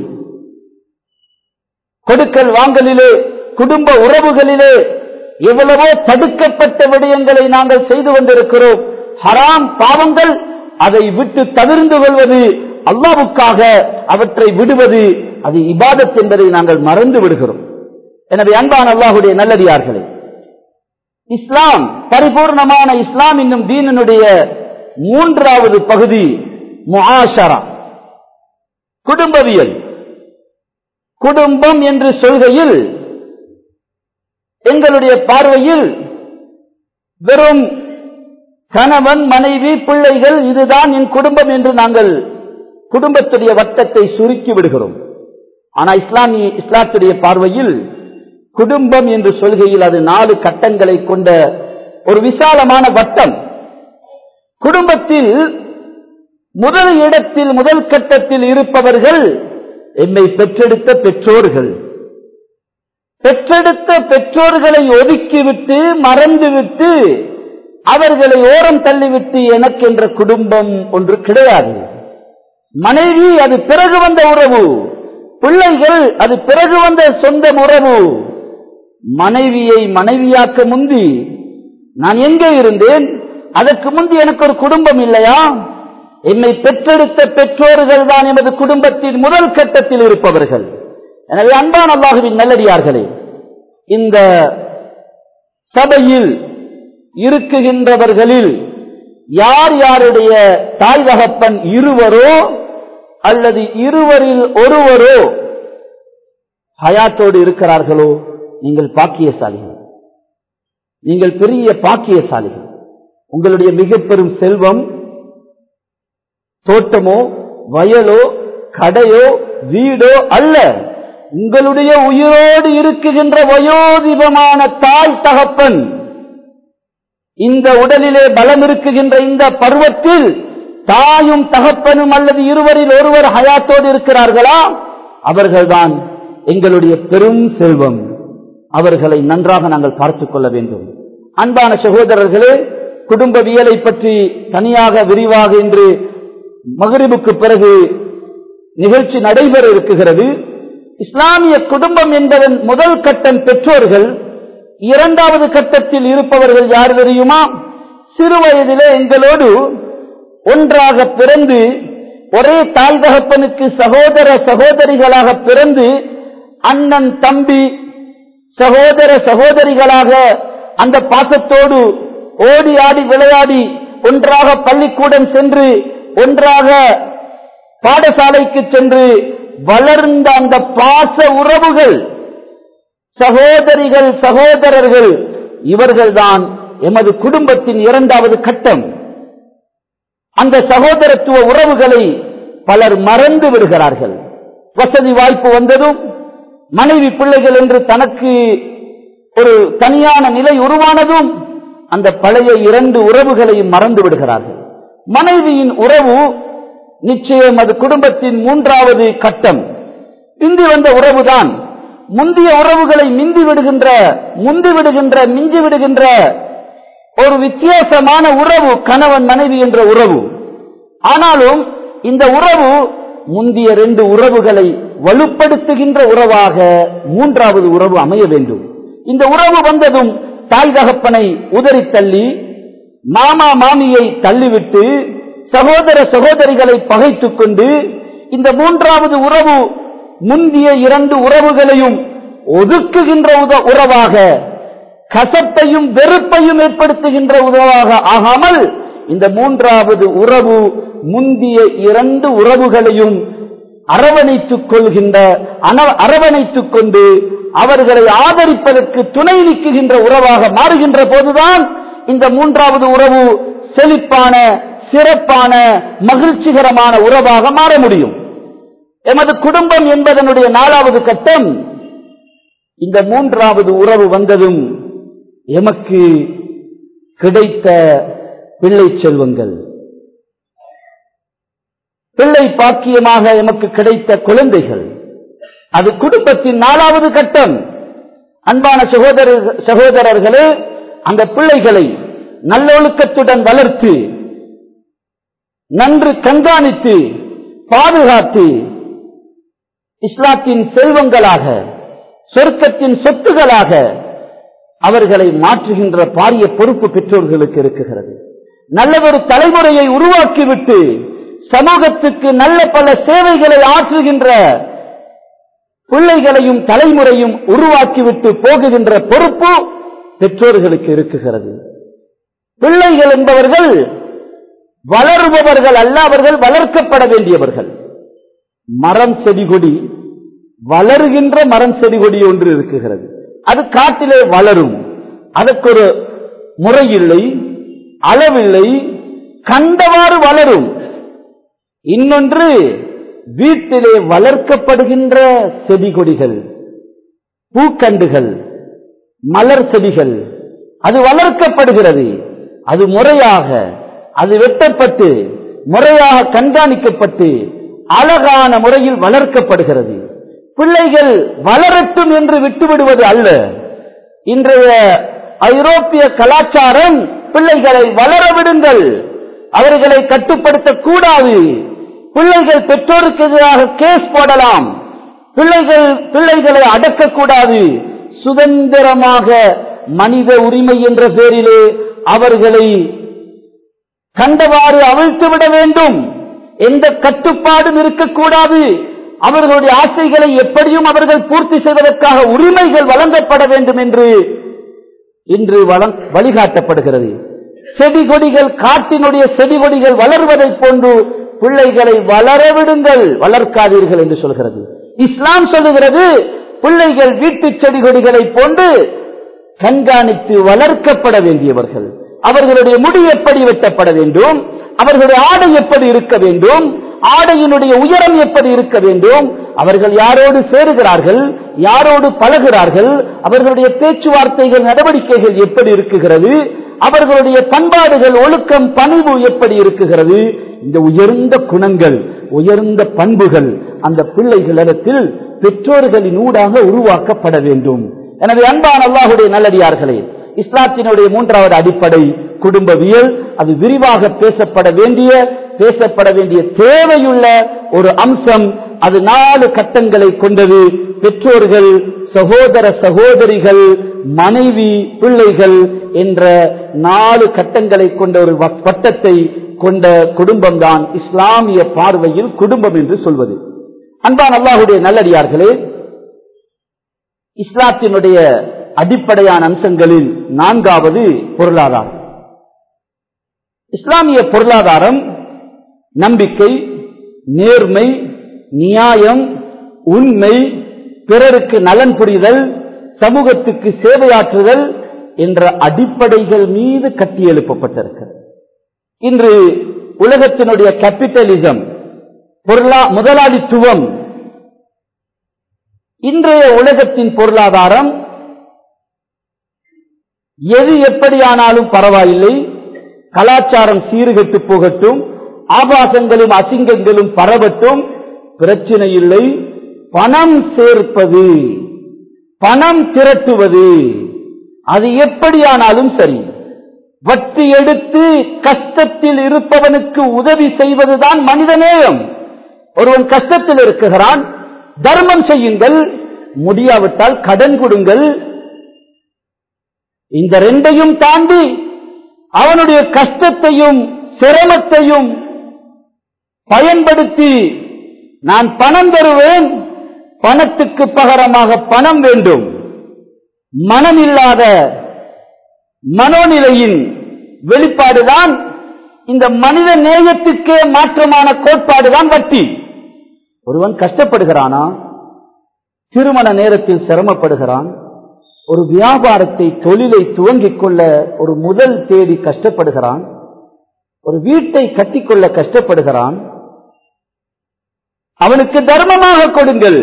கொடுக்கல் வாங்கலிலே குடும்ப உறவுகளிலே எவ்வளவோ தடுக்கப்பட்ட விடயங்களை நாங்கள் செய்து கொண்டிருக்கிறோம் ஹராம் பாவங்கள் அதை விட்டு தவிர்ந்து கொள்வது அல்லாவுக்காக அவற்றை விடுவது அது இபாதத் என்பதை நாங்கள் மறந்து விடுகிறோம் எனவே அன்பான அல்லாஹுடைய நல்லடியார்களே இஸ்லாம் பரிபூர்ணமான இஸ்லாம் என்னும் தீனனுடைய மூன்றாவது பகுதி முஆஷரா குடும்பவியல் குடும்பம் என்று சொல்கையில் எங்களுடைய பார்வையில் வெறும் கணவன் மனைவி பிள்ளைகள் இதுதான் என் குடும்பம் என்று நாங்கள் குடும்பத்துடைய வட்டத்தை சுருக்கி விடுகிறோம் ஆனா இஸ்லாமிய இஸ்லாத்துடைய பார்வையில் குடும்பம் என்று சொல்கையில் அது நாலு கட்டங்களை கொண்ட ஒரு விசாலமான வட்டம் குடும்பத்தில் முதல் இடத்தில் முதல் கட்டத்தில் இருப்பவர்கள் என்னை பெற்றெடுத்த பெற்றோர்கள் பெற்றெடுத்த பெற்றோர்களை ஒதுக்கிவிட்டு மறந்துவிட்டு அவர்களை ஓரம் தள்ளிவிட்டு எனக்கு என்ற குடும்பம் ஒன்று கிடையாது மனைவி அது பிறகு வந்த உறவு பிள்ளைகள் அது பிறகு வந்த சொந்த உறவு மனைவியை மனைவியாக்க முந்தி நான் எங்கே இருந்தேன் அதற்கு முந்தி எனக்கு ஒரு குடும்பம் இல்லையா என்னை பெற்றெடுத்த பெற்றோர்கள் தான் எமது குடும்பத்தின் முதல் கட்டத்தில் இருப்பவர்கள் எனவே அன்பான் அல்லாஹுவின் நல்லடியார்களே இந்த சபையில் இருக்குகின்றவர்களில் யார் யாருடைய தாய் தகப்பன் இருவரோ அல்லது இருவரில் ஒருவரோ ஹயாத்தோடு இருக்கிறார்களோ நீங்கள் பாக்கியசாலிகள் நீங்கள் பெரிய பாக்கியசாலிகள் உங்களுடைய மிக பெரும் செல்வம் தோட்டமோ வயலோ கடையோ வீடோ அல்ல உங்களுடைய உயிரோடு இருக்குகின்ற வயோதிபமான தாய் தகப்பன் இந்த உடலிலே பலம் இருக்குகின்ற இந்த பருவத்தில் தாயும் தகப்பனும் அல்லது இருவரில் ஒருவர் ஹயாத்தோடு இருக்கிறார்களா அவர்கள்தான் எங்களுடைய பெரும் செல்வம் அவர்களை நன்றாக நாங்கள் பார்த்துக் கொள்ள வேண்டும் அன்பான சகோதரர்களே குடும்பவியலை பற்றி தனியாக விரிவாக இன்று மகரிபுக்கு பிறகு நிகழ்ச்சி நடைபெற இருக்குகிறது இஸ்லாமிய குடும்பம் என்பதன் முதல் கட்டம் பெற்றோர்கள் இரண்டாவது கட்டத்தில் இருப்பவர்கள் யார் தெரியுமா சிறு வயதிலே எங்களோடு ஒன்றாக பிறந்து ஒரே தாய் தகப்பனுக்கு சகோதர சகோதரிகளாக பிறந்து அண்ணன் தம்பி சகோதர சகோதரிகளாக அந்த பாசத்தோடு ஓடி ஆடி விளையாடி ஒன்றாக பள்ளிக்கூடம் சென்று ஒன்றாக பாடசாலைக்கு சென்று வளர்ந்த அந்த பாச உறவுகள் சகோதரிகள் சகோதரர்கள் இவர்கள்தான் எமது குடும்பத்தின் இரண்டாவது கட்டம் அந்த சகோதரத்துவ உறவுகளை பலர் மறந்து விடுகிறார்கள் வசதி வாய்ப்பு வந்ததும் மனைவி பிள்ளைகள் என்று தனக்கு ஒரு தனியான நிலை உருவானதும் அந்த பழைய இரண்டு உறவுகளையும் மறந்து விடுகிறார்கள் மனைவியின் உறவு நிச்சயம் அது குடும்பத்தின் மூன்றாவது கட்டம் இந்தி வந்த உறவுதான் முந்திய உறவுகளை மிந்தி விடுகின்ற முந்தி விடுகின்ற மிஞ்சி விடுகின்ற ஒரு வித்தியாசமான உறவு கணவன் மனைவி என்ற உறவு ஆனாலும் இந்த உறவு முந்திய ரெண்டு உறவுகளை வலுப்படுத்துகின்ற உறவாக மூன்றாவது உறவு அமைய வேண்டும் இந்த உறவு வந்ததும் தாய் தகப்பனை உதறி தள்ளி மாமா மாமியை தள்ளிவிட்டு சகோதர சகோதரிகளை பகைத்துக் கொண்டு இந்த மூன்றாவது உறவு முந்திய இரண்டு உறவுகளையும் ஒதுக்குகின்ற உத- உறவாக கசப்பையும் வெறுப்பையும் ஏற்படுத்துகின்ற உறவாக ஆகாமல் இந்த மூன்றாவது உறவு முந்திய இரண்டு உறவுகளையும் அரவணைத்துக் கொள்கின்ற அன- அரவணைத்துக் கொண்டு அவர்களை ஆதரிப்பதற்கு துணை நிற்குகின்ற உறவாக மாறுகின்ற போதுதான் இந்த மூன்றாவது உறவு செழிப்பான சிறப்பான மகிழ்ச்சிகரமான உறவாக மாற முடியும் எமது குடும்பம் என்பதனுடைய நாலாவது கட்டம் இந்த மூன்றாவது உறவு வந்ததும் எமக்கு கிடைத்த பிள்ளை செல்வங்கள் பிள்ளை பாக்கியமாக எமக்கு கிடைத்த குழந்தைகள் அது குடும்பத்தின் நாலாவது கட்டம் அன்பான சகோதர சகோதரர்களே அந்த பிள்ளைகளை நல்லொழுக்கத்துடன் வளர்த்து நன்று கண்காணித்து பாதுகாத்து இஸ்லாத்தின் செல்வங்களாக சொர்க்கத்தின் சொத்துகளாக அவர்களை மாற்றுகின்ற பாரிய பொறுப்பு பெற்றோர்களுக்கு இருக்குகிறது நல்லதொரு தலைமுறையை உருவாக்கிவிட்டு சமூகத்துக்கு நல்ல பல சேவைகளை ஆற்றுகின்ற பிள்ளைகளையும் தலைமுறையும் உருவாக்கிவிட்டு போகுகின்ற பொறுப்பு பெற்றோர்களுக்கு இருக்குகிறது பிள்ளைகள் என்பவர்கள் வளருபவர்கள் அல்ல அவர்கள் வளர்க்கப்பட வேண்டியவர்கள் மரம் செடி கொடி வளருகின்ற மரம் செடி கொடி ஒன்று இருக்குகிறது அது காட்டிலே வளரும் அதற்கு ஒரு முறையில்லை அளவில்லை கண்டவாறு வளரும் இன்னொன்று வீட்டிலே வளர்க்கப்படுகின்ற செடி கொடிகள் பூக்கண்டுகள் மலர் செடிகள் அது வளர்க்கப்படுகிறது அது முறையாக அது வெட்டப்பட்டு முறையாக கண்காணிக்கப்பட்டு அழகான முறையில் வளர்க்கப்படுகிறது பிள்ளைகள் வளரட்டும் என்று விட்டுவிடுவது அல்ல இன்றைய ஐரோப்பிய கலாச்சாரம் பிள்ளைகளை வளர விடுங்கள் அவர்களை கட்டுப்படுத்தக் கூடாது பிள்ளைகள் பெற்றோருக்கு எதிராக கேஸ் போடலாம் பிள்ளைகள் பிள்ளைகளை அடக்கக்கூடாது சுதந்திரமாக மனித உரிமை என்ற பேரிலே அவர்களை கண்டவாறு அவிழ்த்து விட வேண்டும் எந்த கட்டுப்பாடும் இருக்கக்கூடாது அவர்களுடைய ஆசைகளை எப்படியும் அவர்கள் பூர்த்தி செய்வதற்காக உரிமைகள் வழங்கப்பட வேண்டும் என்று இன்று வழங்- வழிகாட்டப்படுகிறது செடி கொடிகள் காட்டினுடைய செடி கொடிகள் வளர்வதைப் போன்று பிள்ளைகளை வளர விடுங்கள் வளர்க்காதீர்கள் என்று சொல்கிறது இஸ்லாம் சொல்லுகிறது பிள்ளைகள் வீட்டு செடி கொடிகளைப் போன்று கண்காணித்து வளர்க்கப்பட வேண்டியவர்கள் அவர்களுடைய முடி எப்படி வெட்டப்பட வேண்டும் அவர்களுடைய ஆடை எப்படி இருக்க வேண்டும் ஆடையினுடைய உயரம் எப்படி இருக்க வேண்டும் அவர்கள் யாரோடு சேருகிறார்கள் யாரோடு பழகிறார்கள் அவர்களுடைய பேச்சுவார்த்தைகள் நடவடிக்கைகள் எப்படி இருக்குகிறது அவர்களுடைய பண்பாடுகள் ஒழுக்கம் பணிவு எப்படி இருக்குகிறது இந்த உயர்ந்த குணங்கள் உயர்ந்த பண்புகள் அந்த பிள்ளைகளிடத்தில் பெற்றோர்களின் ஊடாக உருவாக்கப்பட வேண்டும் எனவே அன்பான அல்லாஹுடைய நல்லடியார்களே இஸ்லாத்தினுடைய மூன்றாவது அடிப்படை குடும்பவியல் அது விரிவாக பேசப்பட வேண்டிய பேசப்பட வேண்டிய தேவையுள்ள ஒரு அம்சம் அது நாலு கட்டங்களை கொண்டது பெற்றோர்கள் சகோதர சகோதரிகள் மனைவி பிள்ளைகள் என்ற நாலு கட்டங்களை கொண்ட ஒரு வ- வட்டத்தை கொண்ட குடும்பம்தான் இஸ்லாமிய பார்வையில் குடும்பம் என்று சொல்வது அன்பான் அல்லாஹுடைய நல்லடியார்களே இஸ்லாத்தினுடைய அடிப்படையான அம்சங்களில் நான்காவது பொருளாதாரம் இஸ்லாமிய பொருளாதாரம் நம்பிக்கை நேர்மை நியாயம் உண்மை பிறருக்கு நலன் புரிதல் சமூகத்துக்கு சேவையாற்றுதல் என்ற அடிப்படைகள் மீது கட்டியெழுப்பப்பட்டிருக்கிறது இன்று உலகத்தினுடைய கேபிட்டலிசம் பொருளா முதலாளித்துவம் இன்றைய உலகத்தின் பொருளாதாரம் எது எப்படியானாலும் பரவாயில்லை கலாச்சாரம் சீர்கெட்டு போகட்டும் ஆபாசங்களும் அசிங்கங்களும் பரவட்டும் பிரச்சனை இல்லை பணம் சேர்ப்பது பணம் திரட்டுவது அது எப்படியானாலும் சரி வட்டி எடுத்து கஷ்டத்தில் இருப்பவனுக்கு உதவி செய்வதுதான் மனிதநேயம் ஒருவன் கஷ்டத்தில் இருக்குகிறான் தர்மம் செய்யுங்கள் முடியாவிட்டால் கடன் கொடுங்கள் இந்த ரெண்டையும் தாண்டி அவனுடைய கஷ்டத்தையும் சிரமத்தையும் பயன்படுத்தி நான் பணம் தருவேன் பணத்துக்கு பகரமாக பணம் வேண்டும் மனமில்லாத மனோநிலையின் வெளிப்பாடுதான் இந்த மனித நேயத்துக்கே மாற்றமான கோட்பாடுதான் வட்டி ஒருவன் கஷ்டப்படுகிறானா திருமண நேரத்தில் சிரமப்படுகிறான் ஒரு வியாபாரத்தை தொழிலை துவங்கிக் கொள்ள ஒரு முதல் தேடி கஷ்டப்படுகிறான் ஒரு வீட்டை கட்டிக்கொள்ள கஷ்டப்படுகிறான் அவனுக்கு தர்மமாக கொடுங்கள்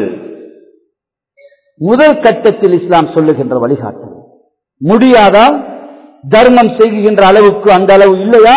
முதல் கட்டத்தில் இஸ்லாம் சொல்லுகின்ற வழிகாட்டல் முடியாதா தர்மம் செய்கின்ற அளவுக்கு அந்த அளவு இல்லையா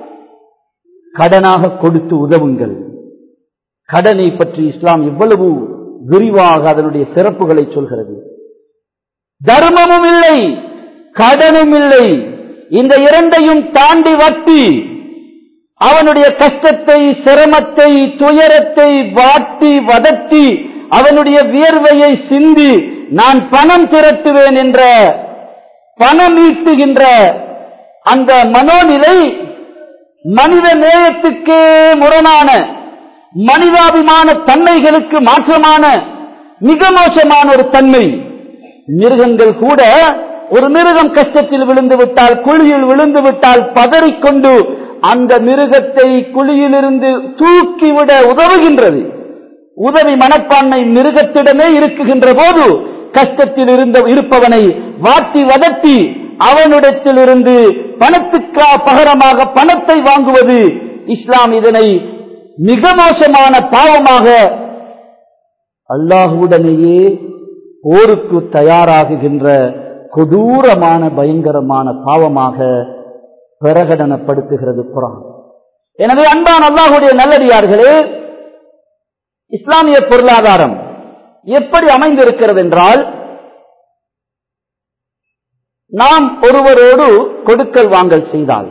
கடனாக கொடுத்து உதவுங்கள் கடனை பற்றி இஸ்லாம் எவ்வளவு விரிவாக அதனுடைய சிறப்புகளை சொல்கிறது தர்மமும் இல்லை கடனும் இல்லை இந்த இரண்டையும் தாண்டி வட்டி அவனுடைய கஷ்டத்தை சிரமத்தை துயரத்தை வாட்டி வதட்டி அவனுடைய வியர்வையை சிந்தி நான் பணம் திரட்டுவேன் என்ற பணம் ஈட்டுகின்ற அந்த மனோநிலை மனித நேயத்துக்கே முரணான மனிதாபிமான தன்மைகளுக்கு மாற்றமான மிக மோசமான ஒரு தன்மை மிருகங்கள் கூட ஒரு மிருகம் கஷ்டத்தில் விழுந்து விட்டால் குழியில் விழுந்து விட்டால் பதறிக்கொண்டு அந்த மிருகத்தை குழியிலிருந்து தூக்கிவிட உதவுகின்றது உதவி மனப்பான்மை மிருகத்திடமே இருக்குகின்ற போது கஷ்டத்தில் இருந்த இருப்பவனை வாட்டி வதட்டி அவனிடத்தில் இருந்து பணத்துக்கா பகரமாக பணத்தை வாங்குவது இஸ்லாம் இதனை மிக மோசமான பாவமாக அல்லாஹுடனேயே போருக்கு தயாராகுகின்ற கொடூரமான பயங்கரமான பாவமாக பிரகடனப்படுத்துகிறது குரான் எனவே அன்பான அல்லாஹுடைய நல்லடியார்களே இஸ்லாமிய பொருளாதாரம் எப்படி அமைந்திருக்கிறது என்றால் நாம் ஒருவரோடு கொடுக்கல் வாங்கல் செய்தால்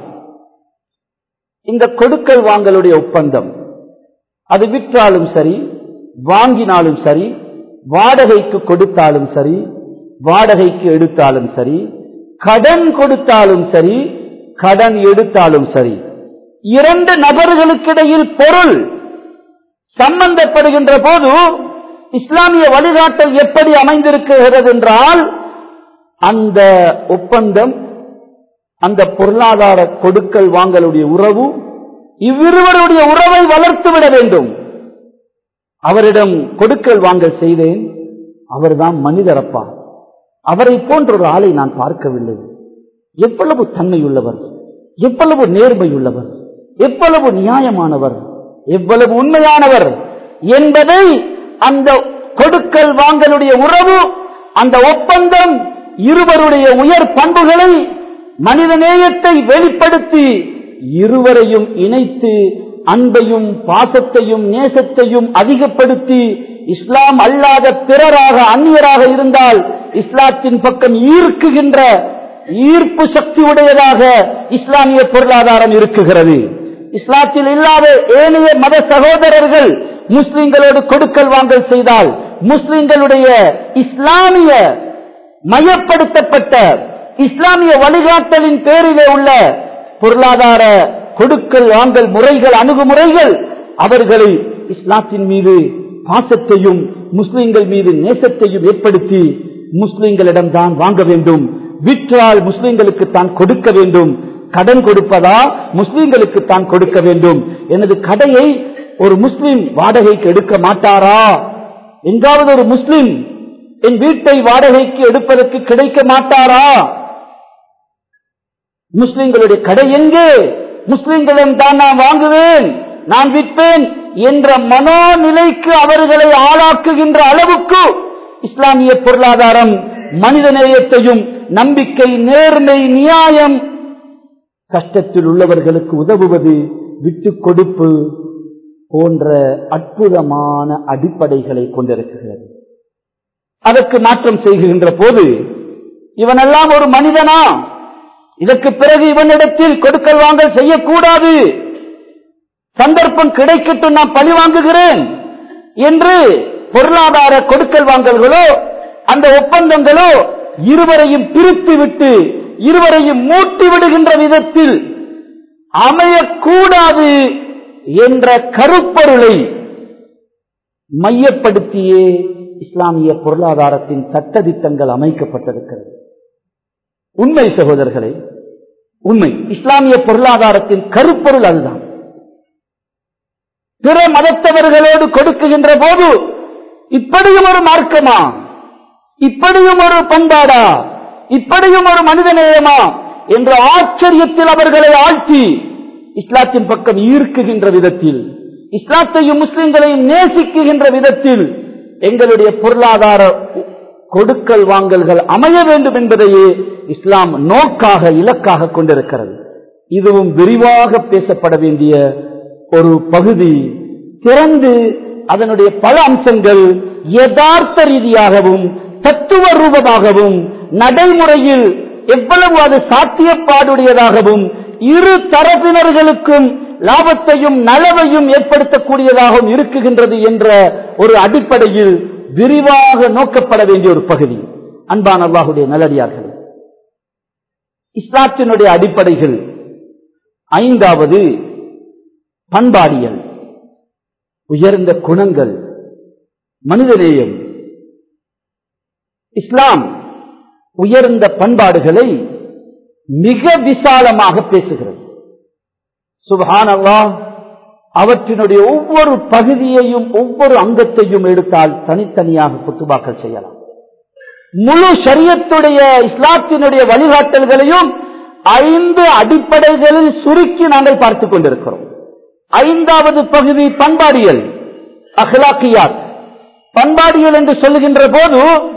இந்த கொடுக்கல் வாங்கலுடைய ஒப்பந்தம் அது விற்றாலும் சரி வாங்கினாலும் சரி வாடகைக்கு கொடுத்தாலும் சரி வாடகைக்கு எடுத்தாலும் சரி கடன் கொடுத்தாலும் சரி கடன் எடுத்தாலும் சரி இரண்டு நபர்களுக்கிடையில் பொருள் சம்பந்தப்படுகின்ற போது இஸ்லாமிய வழிகாட்டல் எப்படி அமைந்திருக்கிறது என்றால் அந்த ஒப்பந்தம் அந்த பொருளாதார கொடுக்கல் வாங்கலுடைய உறவு இவ்விருவருடைய உறவை வளர்த்துவிட வேண்டும் அவரிடம் கொடுக்கல் வாங்கல் செய்தேன் அவர்தான் மனிதரப்பா அவரை போன்ற ஒரு ஆளை நான் பார்க்கவில்லை எவ்வளவு தன்மையுள்ளவர் எவ்வளவு நேர்மையுள்ளவர் எவ்வளவு நியாயமானவர் எவ்வளவு உண்மையானவர் என்பதை அந்த கொடுக்கல் வாங்கலுடைய உறவு அந்த ஒப்பந்தம் இருவருடைய உயர் பண்புகளை மனித நேயத்தை வெளிப்படுத்தி இருவரையும் இணைத்து அன்பையும் பாசத்தையும் நேசத்தையும் அதிகப்படுத்தி இஸ்லாம் அல்லாத பிறராக அந்நியராக இருந்தால் இஸ்லாத்தின் பக்கம் ஈர்க்குகின்ற ஈர்ப்பு சக்தி உடையதாக இஸ்லாமிய பொருளாதாரம் இருக்குகிறது இஸ்லாத்தில் இல்லாத ஏனைய மத சகோதரர்கள் முஸ்லிம்களோடு கொடுக்கல் வாங்கல் செய்தால் முஸ்லிம்களுடைய இஸ்லாமிய மயப்படுத்தப்பட்ட இஸ்லாமிய வழிகாட்டலின் பேரிலே உள்ள பொருளாதார கொடுக்கல் வாங்கல் முறைகள் அணுகுமுறைகள் அவர்களை இஸ்லாத்தின் மீது பாசத்தையும் முஸ்லிம்கள் மீது நேசத்தையும் ஏற்படுத்தி முஸ்லிம்களிடம் தான் வாங்க வேண்டும் விற்றால் முஸ்லிம்களுக்கு தான் கொடுக்க வேண்டும் கடன் கொடுப்பதா முஸ்லிம்களுக்கு தான் கொடுக்க வேண்டும் எனது கடையை ஒரு முஸ்லிம் வாடகைக்கு எடுக்க மாட்டாரா எங்காவது ஒரு முஸ்லிம் என் வீட்டை வாடகைக்கு எடுப்பதற்கு கிடைக்க மாட்டாரா முஸ்லிம்களுடைய கடை எங்கே முஸ்லிம்களிடம் தான் நான் வாங்குவேன் நான் விற்பேன் என்ற மனோநிலைக்கு அவர்களை ஆளாக்குகின்ற அளவுக்கு இஸ்லாமிய பொருளாதாரம் மனித நேயத்தையும் நம்பிக்கை நேர்மை நியாயம் கஷ்டத்தில் உள்ளவர்களுக்கு உதவுவது விட்டுக் கொடுப்பு போன்ற அற்புதமான அடிப்படைகளை கொண்டிருக்கிறது அதற்கு மாற்றம் செய்கின்ற போது இவனெல்லாம் ஒரு மனிதனா இதற்கு பிறகு இவனிடத்தில் கொடுக்கல் வாங்கல் செய்யக்கூடாது சந்தர்ப்பம் கிடைக்கட்டும் நான் பழி வாங்குகிறேன் என்று பொருளாதார கொடுக்கல் வாங்கல்களோ அந்த ஒப்பந்தங்களோ இருவரையும் பிரித்து விட்டு இருவரையும் மூட்டி விடுகின்ற விதத்தில் அமையக்கூடாது என்ற கருப்பொருளை மையப்படுத்தியே இஸ்லாமிய பொருளாதாரத்தின் சட்டதிட்டங்கள் அமைக்கப்பட்டிருக்கிறது உண்மை சகோதரர்களே உண்மை இஸ்லாமிய பொருளாதாரத்தின் கருப்பொருள் அதுதான் பிற மதத்தவர்களோடு கொடுக்குகின்ற போது இப்படியும் ஒரு மார்க்கமா இப்படியும் ஒரு பண்பாடா இப்படியும் ஒரு மனித நேயமா என்ற ஆச்சரியத்தில் அவர்களை ஆழ்த்தி இஸ்லாத்தின் பக்கம் ஈர்க்குகின்ற விதத்தில் இஸ்லாத்தையும் முஸ்லிம்களையும் நேசிக்குகின்ற விதத்தில் எங்களுடைய பொருளாதார கொடுக்கல் வாங்கல்கள் அமைய வேண்டும் என்பதையே இஸ்லாம் நோக்காக இலக்காக கொண்டிருக்கிறது இதுவும் விரிவாக பேசப்பட வேண்டிய ஒரு பகுதி திறந்து அதனுடைய பல அம்சங்கள் யதார்த்த ரீதியாகவும் தத்துவ ரூபமாகவும் நடைமுறையில் எவ்வளவு அது சாத்தியப்பாடுடையதாகவும் இரு தரப்பினர்களுக்கும் லாபத்தையும் நலவையும் ஏற்படுத்தக்கூடியதாகவும் இருக்குகின்றது என்ற ஒரு அடிப்படையில் விரிவாக நோக்கப்பட வேண்டிய ஒரு பகுதி அன்பான அல்லாஹுடைய நல்லடியார்கள் இஸ்லாத்தினுடைய அடிப்படைகள் ஐந்தாவது பண்பாடியல் உயர்ந்த குணங்கள் மனிதநேயம் இஸ்லாம் உயர்ந்த பண்பாடுகளை மிக விசாலமாக பேசுகிறது சுபஹான் அல்லாஹ் அவற்றினுடைய ஒவ்வொரு பகுதியையும் ஒவ்வொரு அங்கத்தையும் எடுத்தால் தனித்தனியாக புத்துபாக்கள் செய்யலாம் முழு சரியத்துடைய இஸ்லாத்தினுடைய வழிகாட்டல்களையும் ஐந்து அடிப்படைகளில் சுருக்கி நாங்கள் பார்த்துக் கொண்டிருக்கிறோம் ஐந்தாவது பகுதி பண்பாடியல் அஹ்லாக்கியாத் பண்பாடியல் என்று சொல்லுகின்ற போது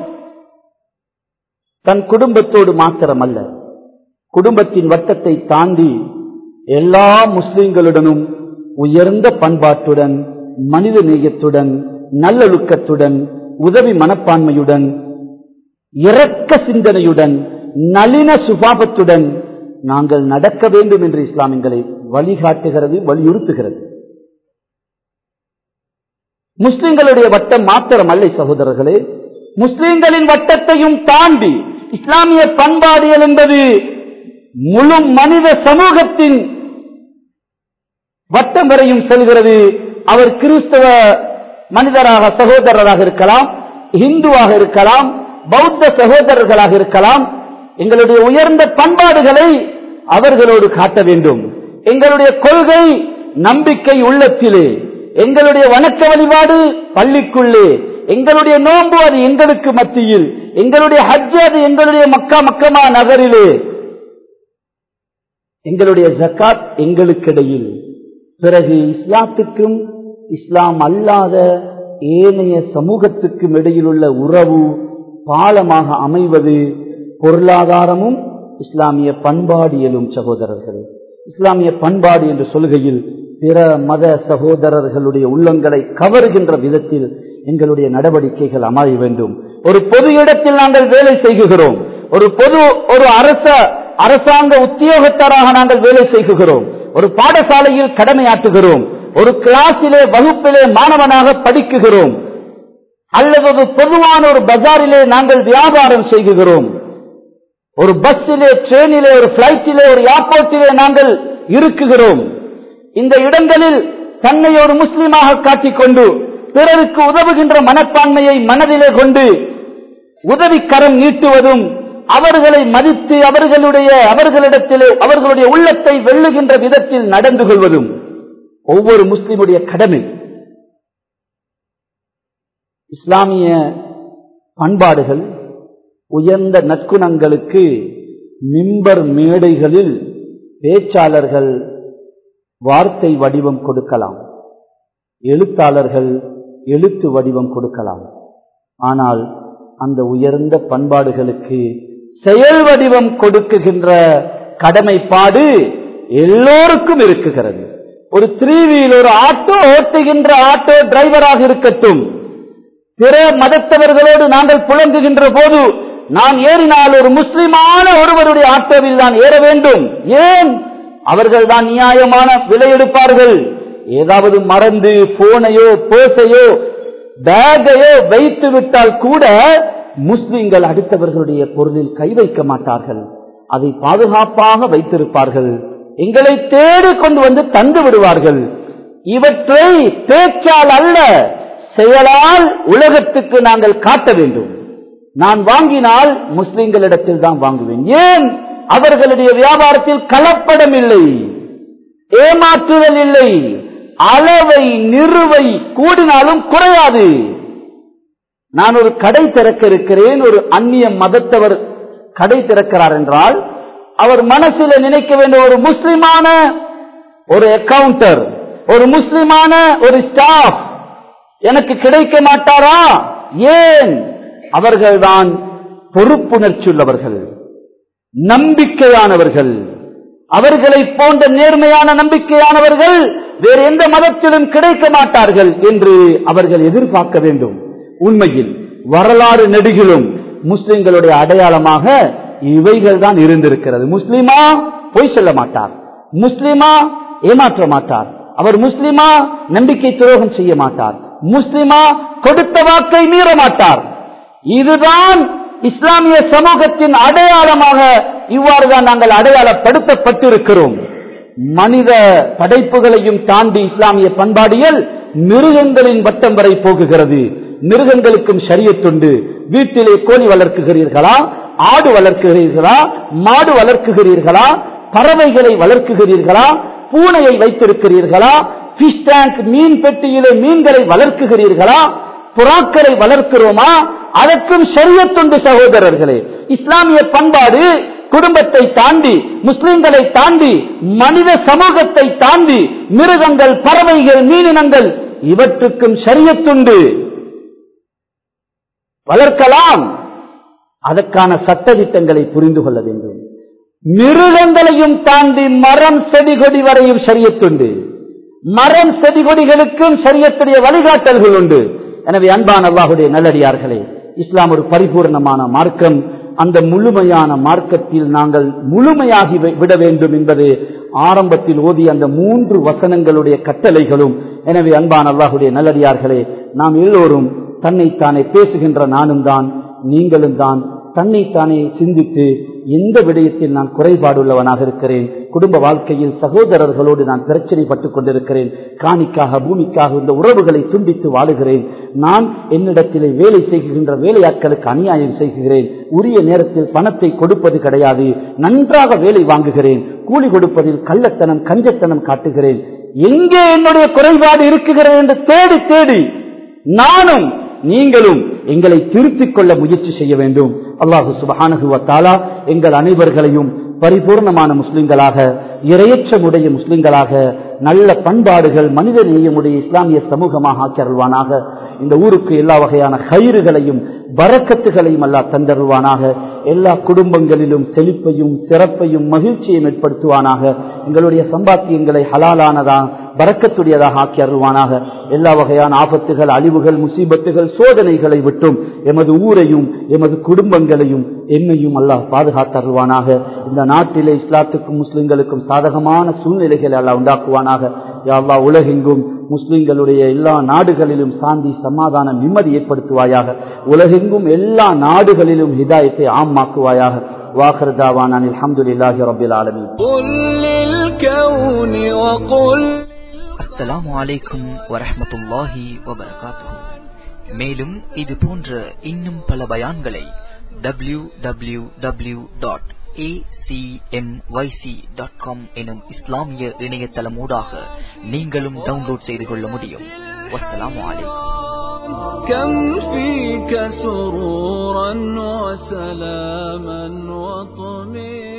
தன் குடும்பத்தோடு மாத்திரமல்ல குடும்பத்தின் வட்டத்தை தாண்டி எல்லா முஸ்லிம்களுடனும் உயர்ந்த பண்பாட்டுடன் மனித நேயத்துடன் நல்லொழுக்கத்துடன் உதவி மனப்பான்மையுடன் இரக்க சிந்தனையுடன் நளின சுபாவத்துடன் நாங்கள் நடக்க வேண்டும் என்று இஸ்லாமியங்களை வழிகாட்டுகிறது வலியுறுத்துகிறது முஸ்லிம்களுடைய வட்டம் மாத்திரம் அல்ல சகோதரர்களே முஸ்லிம்களின் வட்டத்தையும் தாண்டி இஸ்லாமிய பண்பாடியல் என்பது முழு மனித சமூகத்தின் வட்டம் வரையும் செல்கிறது அவர் கிறிஸ்தவ மனிதராக சகோதரராக இருக்கலாம் இந்துவாக இருக்கலாம் பௌத்த சகோதரர்களாக இருக்கலாம் எங்களுடைய உயர்ந்த பண்பாடுகளை அவர்களோடு காட்ட வேண்டும் எங்களுடைய கொள்கை நம்பிக்கை உள்ளத்திலே எங்களுடைய வணக்க வழிபாடு பள்ளிக்குள்ளே எங்களுடைய நோன்பு அது எங்களுக்கு மத்தியில் எங்களுடைய ஹஜ் அது எங்களுடைய மக்கா மக்கமா நகரிலே எங்களுடைய ஜக்காத் எங்களுக்கிடையில் பிறகு இஸ்லாத்துக்கும் இஸ்லாம் அல்லாத ஏனைய சமூகத்துக்கும் இடையில் உள்ள உறவு பாலமாக அமைவது பொருளாதாரமும் இஸ்லாமிய பண்பாடியலும் சகோதரர்கள் இஸ்லாமிய பண்பாடு என்று சொல்கையில் பிற மத சகோதரர்களுடைய உள்ளங்களை கவருகின்ற விதத்தில் எங்களுடைய நடவடிக்கைகள் அமைய வேண்டும் ஒரு பொது இடத்தில் நாங்கள் வேலை செய்கிறோம் ஒரு பொது ஒரு அரச அரசாங்க உத்தியோகத்தராக நாங்கள் வேலை செய்கிறோம் ஒரு பாடசாலையில் கடமையாற்றுகிறோம் ஒரு கிளாஸிலே வகுப்பிலே மாணவனாக படிக்குகிறோம் அல்லது ஒரு பொதுவான ஒரு பஜாரிலே நாங்கள் வியாபாரம் செய்கிறோம் ஒரு பஸ்ஸிலே ட்ரெயினிலே ஒரு பிளைட்டிலே ஒரு ஏர்போர்ட்டிலே நாங்கள் இருக்குகிறோம் இந்த இடங்களில் தன்னை ஒரு முஸ்லீமாக காட்டிக்கொண்டு பிறருக்கு உதவுகின்ற மனப்பான்மையை மனதிலே கொண்டு உதவிக்கரம் நீட்டுவதும் அவர்களை மதித்து அவர்களுடைய அவர்களிடத்திலே அவர்களுடைய உள்ளத்தை வெல்லுகின்ற விதத்தில் நடந்து கொள்வதும் ஒவ்வொரு முஸ்லிமுடைய கடமை இஸ்லாமிய பண்பாடுகள் உயர்ந்த நற்குணங்களுக்கு மிம்பர் மேடைகளில் பேச்சாளர்கள் வார்த்தை வடிவம் கொடுக்கலாம் எழுத்தாளர்கள் எழுத்து வடிவம் கொடுக்கலாம் ஆனால் அந்த உயர்ந்த பண்பாடுகளுக்கு செயல் வடிவம் கொடுக்குகின்ற கடமைப்பாடு எல்லோருக்கும் இருக்குகிறது ஒரு த்ரீ வீல் ஒரு ஆட்டோ ஓட்டுகின்ற ஆட்டோ டிரைவராக இருக்கட்டும் பிற மதத்தவர்களோடு நாங்கள் புழங்குகின்ற போது நான் ஏறினால் ஒரு முஸ்லிமான ஒருவருடைய ஆட்டோவில் தான் ஏற வேண்டும் ஏன் அவர்கள் தான் நியாயமான விலை எடுப்பார்கள் ஏதாவது மறந்து போனையோ போசையோ பேகையோ வைத்து விட்டால் கூட முஸ்லிம்கள் அடுத்தவர்களுடைய பொருளில் கை வைக்க மாட்டார்கள் அதை பாதுகாப்பாக வைத்திருப்பார்கள் எங்களை தேடி கொண்டு வந்து தந்து விடுவார்கள் இவற்றை பேச்சால் அல்ல செயலால் உலகத்துக்கு நாங்கள் காட்ட வேண்டும் நான் வாங்கினால் முஸ்லிம்களிடத்தில் தான் வாங்குவேன் ஏன் அவர்களுடைய வியாபாரத்தில் கலப்படம் இல்லை ஏமாற்றுதல் இல்லை அளவை நிறுவை கூடினாலும் குறையாது நான் ஒரு கடை திறக்க இருக்கிறேன் ஒரு அந்நிய மதத்தவர் கடை திறக்கிறார் என்றால் அவர் மனசில் நினைக்க வேண்டிய ஒரு முஸ்லிமான ஒரு அக்கவுண்டர் ஒரு முஸ்லிமான ஒரு ஸ்டாஃப் எனக்கு கிடைக்க மாட்டாரா ஏன் அவர்கள்தான் பொறுப்புணர்ச்சி உள்ளவர்கள் நம்பிக்கையானவர்கள் அவர்களை போன்ற நேர்மையான நம்பிக்கையானவர்கள் வேறு எந்த மதத்திலும் கிடைக்க மாட்டார்கள் என்று அவர்கள் எதிர்பார்க்க வேண்டும் உண்மையில் வரலாறு நெடுகிலும் முஸ்லிம்களுடைய அடையாளமாக இவைகள் தான் இருந்திருக்கிறது முஸ்லிமா பொய் சொல்ல மாட்டார் முஸ்லிமா ஏமாற்ற மாட்டார் அவர் முஸ்லிமா நம்பிக்கை துரோகம் செய்ய மாட்டார் முஸ்லிமா கொடுத்த வாக்கை மீற மாட்டார் இதுதான் இஸ்லாமிய சமூகத்தின் அடையாளமாக இவ்வாறு தான் நாங்கள் அடையாளப்படுத்தப்பட்டிருக்கிறோம் மனித படைப்புகளையும் தாண்டி இஸ்லாமிய பண்பாடியல் மிருகங்களின் வட்டம் வரை போகுகிறது மிருகங்களுக்கும் சரியத்துண்டு வீட்டிலே கோழி வளர்க்குகிறீர்களா ஆடு வளர்க்குகிறீர்களா மாடு வளர்க்குகிறீர்களா பறவைகளை வளர்க்குகிறீர்களா பூனையை வைத்திருக்கிறீர்களா பிஷ் டேங்க் மீன் பெட்டியிலே மீன்களை வளர்க்குகிறீர்களா புறாக்களை வளர்க்கிறோமா அதற்கும் சரியத்துண்டு சகோதரர்களே இஸ்லாமிய பண்பாடு குடும்பத்தை தாண்டி முஸ்லிம்களை தாண்டி மனித சமூகத்தை தாண்டி மிருகங்கள் பறவைகள் மீனினங்கள் இவற்றுக்கும் சரியத்துண்டு வளர்க்கலாம் அதற்கான சட்டதிட்டங்களை புரிந்து கொள்ள வேண்டும் மிருகங்களையும் தாண்டி மரம் செடி கொடி வரையும் சரியத்துண்டு மரம் செடி கொடிகளுக்கும் சரியத்துடைய வழிகாட்டல்கள் உண்டு எனவே அன்பான அல்லாஹுடைய நல்லடியார்களே இஸ்லாம் ஒரு பரிபூர்ணமான மார்க்கம் அந்த முழுமையான மார்க்கத்தில் நாங்கள் முழுமையாகி விட வேண்டும் என்பது ஆரம்பத்தில் ஓதிய அந்த மூன்று வசனங்களுடைய கட்டளைகளும் எனவே அன்பான அல்லாஹுடைய நல்லடியார்களே நாம் எல்லோரும் தன்னைத்தானே பேசுகின்ற நானும் தான் நீங்களும் தான் தன்னைத்தானே சிந்தித்து எந்த விடயத்தில் நான் குறைபாடுள்ளவனாக இருக்கிறேன் குடும்ப வாழ்க்கையில் சகோதரர்களோடு நான் பிரச்சனைப்பட்டுக் கொண்டிருக்கிறேன் காணிக்காக பூமிக்காக இந்த உறவுகளை துண்டித்து வாழுகிறேன் நான் என்னிடத்திலே வேலை செய்கின்ற வேலையாட்களுக்கு அநியாயம் செய்கிறேன் உரிய நேரத்தில் பணத்தை கொடுப்பது கிடையாது நன்றாக வேலை வாங்குகிறேன் கூலி கொடுப்பதில் கள்ளத்தனம் கஞ்சத்தனம் காட்டுகிறேன் எங்கே என்னுடைய குறைபாடு இருக்குகிறது என்று தேடி தேடி நானும் நீங்களும் எங்களை திருத்திக் கொள்ள முயற்சி செய்ய வேண்டும் அல்லாஹு சுபஹானுவத்தாலா எங்கள் அனைவர்களையும் பரிபூர்ணமான முஸ்லிம்களாக இரையற்றமுடைய முஸ்லிம்களாக நல்ல பண்பாடுகள் மனித நேயமுடைய இஸ்லாமிய சமூகமாக ஆக்கியருள்வானாக இந்த ஊருக்கு எல்லா வகையான கயிறுகளையும் வரக்கத்துகளையும் அல்லா தந்தருள்வானாக எல்லா குடும்பங்களிலும் செழிப்பையும் சிறப்பையும் மகிழ்ச்சியையும் ஏற்படுத்துவானாக எங்களுடைய சம்பாத்தியங்களை ஹலாலானதா வரக்கத்துடையதாக ஆக்கி அருள்வானாக எல்லா வகையான ஆபத்துகள் அழிவுகள் முசீபத்துகள் சோதனைகளை விட்டும் எமது ஊரையும் எமது குடும்பங்களையும் என்னையும் அல்லாஹ் பாதுகாத்தருள்வானாக இந்த நாட்டிலே இஸ்லாத்துக்கும் முஸ்லிம்களுக்கும் சாதகமான சூழ்நிலைகளை அல்லாஹ் உண்டாக்குவானாக அல்லா உலகெங்கும் முஸ்லிம்களுடைய எல்லா நாடுகளிலும் சாந்தி சமாதானம் நிம்மதி ஏற்படுத்துவாயாக உலகெங்கும் எல்லா நாடுகளிலும் ஹிதாயத்தை ஆமாக்குவாயாக واخر دعوانا الحمد لله رب العالمين قل للكون وقل அஸ்ஸலாமு அலைக்கும் வரஹ்மத்துல்லாஹி வபரகாத்துஹு மேலும் இது போன்ற இன்னும் பல பயான்களை W W W dot dot com எனும் இஸ்லாமிய இணையதளமூடாக நீங்களும் டவுன்லோட் செய்து கொள்ள முடியும் வஸ்ஸலாமு அலைக்கும் كم فيك سرورا وسلاما وطمئنا